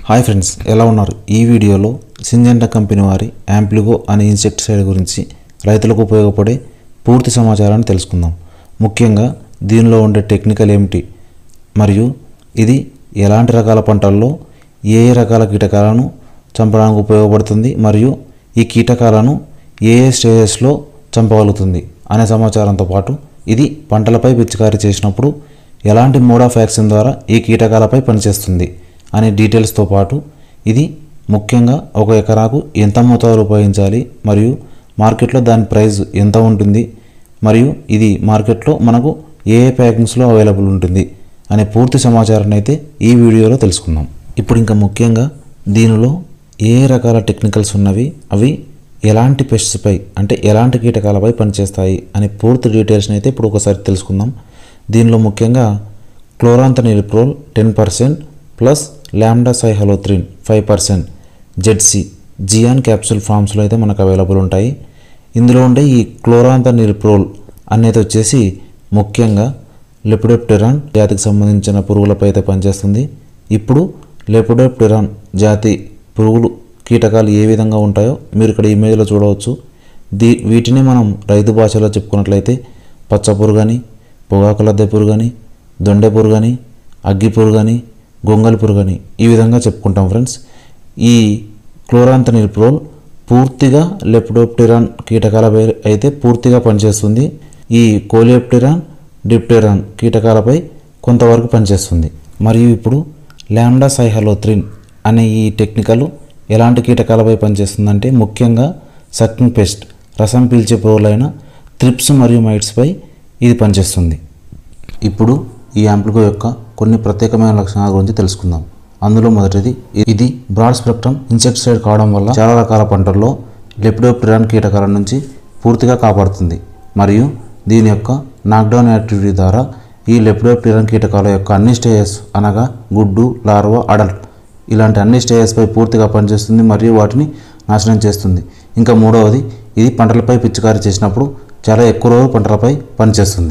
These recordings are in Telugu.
హాయ్ ఫ్రెండ్స్ ఎలా ఉన్నారు ఈ వీడియోలో సింజెంటా కంపెనీ వారి యాంప్లిగో అనే ఇన్సెక్టిసైడ్ గురించి రైతులకు ఉపయోగపడే పూర్తి సమాచారాన్ని తెలుసుకుందాం ముఖ్యంగా దీనిలో ఉండే టెక్నికల్ ఏమిటి మరియు ఇది ఎలాంటి రకాల పంటల్లో ఏ ఏ రకాల కీటకాలను చంపడానికి ఉపయోగపడుతుంది మరియు ఈ కీటకాలను ఏ ఏ స్టేజెస్లో చంపగలుగుతుంది అనే సమాచారంతో పాటు ఇది పంటలపై పిచికారీ చేసినప్పుడు ఎలాంటి మోడ్ ఆఫ్ యాక్షన్ ద్వారా ఈ కీటకాలపై పనిచేస్తుంది అనే డీటెయిల్స్తో పాటు ఇది ముఖ్యంగా ఒక ఎకరాకు ఎంత మోతాదులో ఉపయోగించాలి మరియు మార్కెట్లో దాని ప్రైస్ ఎంత ఉంటుంది మరియు ఇది మార్కెట్లో మనకు ఏ ఏ ప్యాకింగ్స్లో అవైలబుల్ ఉంటుంది అనే పూర్తి సమాచారాన్ని అయితే ఈ వీడియోలో తెలుసుకుందాం ఇప్పుడు ఇంకా ముఖ్యంగా దీనిలో ఏ ఏ రకాల టెక్నికల్స్ ఉన్నవి అవి ఎలాంటి పెస్ట్స్పై అంటే ఎలాంటి కీటకాలపై పనిచేస్తాయి అనే పూర్తి డీటెయిల్స్ని అయితే ఇప్పుడు ఒకసారి తెలుసుకుందాం దీనిలో ముఖ్యంగా క్లోరాంతనిలిప్రోల్ ten percent plus lambda cyhalothrin five percent ZC Zeon capsule ఫామ్స్లో అయితే మనకు అవైలబుల్ ఉంటాయి ఇందులో ఉండే ఈ క్లోరాంతనిలిప్రోల్ అనేది వచ్చేసి ముఖ్యంగా లెపిడోప్టెరాన్ జాతికి సంబంధించిన పురుగులపై అయితే పనిచేస్తుంది ఇప్పుడు లెపిడోప్టెరాన్ జాతి పురుగులు కీటకాలు ఏ విధంగా ఉంటాయో మీరు ఇక్కడ ఇమేజ్లో చూడవచ్చు దీ వీటిని మనం రైతు భాషలో చెప్పుకున్నట్లయితే పచ్చ పురుగని పొగాకు లద్దె పురుగని దొండె పురుగని అగ్గి పురుగని గొంగలి పురుగని ఈ విధంగా చెప్పుకుంటాం ఫ్రెండ్స్ ఈ క్లోరాంతనిల్ప్రోల్ పూర్తిగా లెప్డోప్టెరాన్ కీటకాలపై అయితే పూర్తిగా పనిచేస్తుంది ఈ కోలియోప్టెరాన్ డిప్టెరాన్ కీటకాలపై కొంతవరకు పనిచేస్తుంది మరియు ఇప్పుడు ల్యాండా సైహలోత్రిన్ అనే ఈ టెక్నికల్ ఎలాంటి కీటకాలపై పనిచేస్తుందంటే ముఖ్యంగా సక్కింగ్ పెస్ట్ రసం పీల్చే పురుగులైన త్రిప్స్ మరియు మైట్స్పై ఇది పనిచేస్తుంది ఇప్పుడు ఈ యాంప్లికో యొక్క కొన్ని ప్రత్యేకమైన లక్షణాల గురించి తెలుసుకుందాం అందులో మొదటిది ఇది బ్రాడ్ స్పెక్ట్రమ్ ఇన్సెక్టిసైడ్ కావడం వల్ల చాలా రకాల పంటల్లో లెపిడోప్టెరాన్ కీటకాల నుంచి పూర్తిగా కాపాడుతుంది మరియు దీని యొక్క నాక్డౌన్ యాక్టివిటీ ద్వారా ఈ లెపిడోప్టెరాన్ కీటకాల యొక్క అన్ని స్టేజెస్ అనగా గుడ్డు లార్వా అడల్ట్ ఇలాంటి అన్ని స్టేజెస్పై పూర్తిగా పనిచేస్తుంది మరియు వాటిని నాశనం చేస్తుంది ఇంకా మూడవది ఇది పంటలపై పిచికారీ చేసినప్పుడు చాలా ఎక్కువ రోజులు పంటలపై పనిచేస్తుంది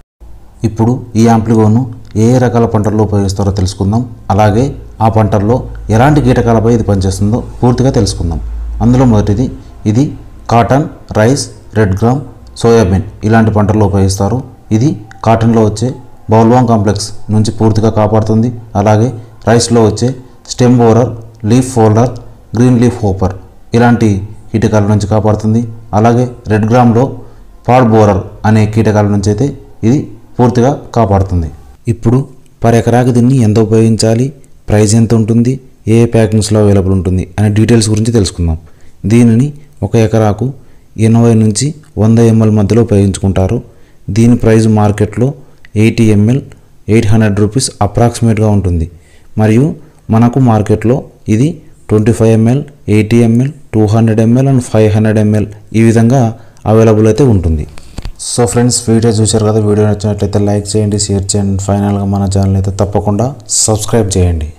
ఇప్పుడు ఈ యాంప్లిగోను ఏ ఏ రకాల పంటల్లో ఉపయోగిస్తారో తెలుసుకుందాం అలాగే ఆ పంటల్లో ఎలాంటి కీటకాలపై ఇది పనిచేస్తుందో పూర్తిగా తెలుసుకుందాం అందులో మొదటిది ఇది cotton rice red gram soybean ఇలాంటి పంటల్లో ఉపయోగిస్తారు ఇది కాటన్లో వచ్చే బౌల్వాంగ్ కాంప్లెక్స్ నుంచి పూర్తిగా కాపాడుతుంది అలాగే రైస్లో వచ్చే stem borer leaf folder green leaf hopper ఇలాంటి కీటకాల నుంచి కాపాడుతుంది అలాగే రెడ్ గ్రామ్లో పాడ్ బోరర్ అనే కీటకాల నుంచి అయితే ఇది పూర్తిగా కాపాడుతుంది ఇప్పుడు పర్ ఎకరాకి దీన్ని ఎంత ఉపయోగించాలి ప్రైస్ ఎంత ఉంటుంది ఏ ఏ ప్యాకింగ్స్లో అవైలబుల్ ఉంటుంది అనే డీటెయిల్స్ గురించి తెలుసుకుందాం దీనిని ఒక ఎకరాకు ఎనభై నుంచి వంద ఎంఎల్ మధ్యలో ఉపయోగించుకుంటారు దీని ప్రైస్ మార్కెట్లో eighty ML eight hundred rupees అప్రాక్సిమేట్గా ఉంటుంది మరియు మనకు మార్కెట్లో ఇది twenty five ML eighty ML two hundred ML and five hundred ML ఈ విధంగా అవైలబుల్ అయితే ఉంటుంది సో ఫ్రెండ్స్ వీడియో చూశారు కదా వీడియో నచ్చినట్లయితే లైక్ చేయండి షేర్ చేయండి ఫైనల్గా మన ఛానల్ అయితే తప్పకుండా సబ్స్క్రైబ్ చేయండి